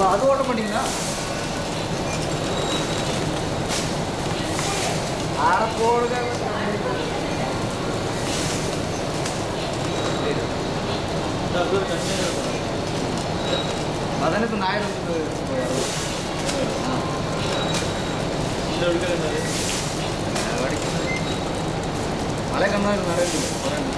அது ஓட்ட மாட்டீங்களா ஆட போடுங்க பதினெட்டு ஞாயிறு மழை கம்மியாக இருக்கு நிறைய இருக்குது குறையுது.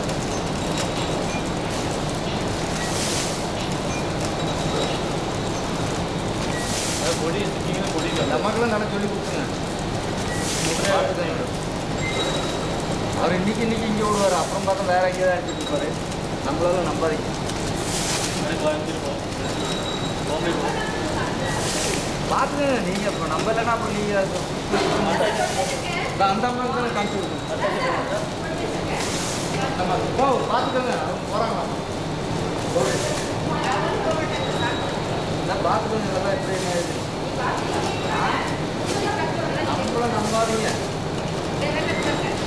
பொடி இருக்கீங்கன்னா பொடி இந்த அம்மாக்கெல்லாம் நல்லா சொல்லி கொடுத்துங்க பார்த்துக்கங்க. அவர் இன்னைக்கு இன்னைக்கு இங்கே விடுவார் அப்புறம் பார்த்தா வேற எங்கேயாவது அடிச்சுட்டு இருப்பாரு நம்மளால நம்பாதீங்க கோயம்புத்தூர் பார்த்துக்கங்க நீங்கள் இப்போ நம்ம இல்லைன்னா அப்புறம் நீங்கள் அந்த அம்மாவுக்கு தானே காமிச்சு கொடுக்கணும் நம்ம ஓ பார்த்துக்கோங்க அவங்க போகிறாங்க பார்த்துக்கோங்க இதெல்லாம் எப்படி என்ன இது நம்மளும் நம்பாதீங்க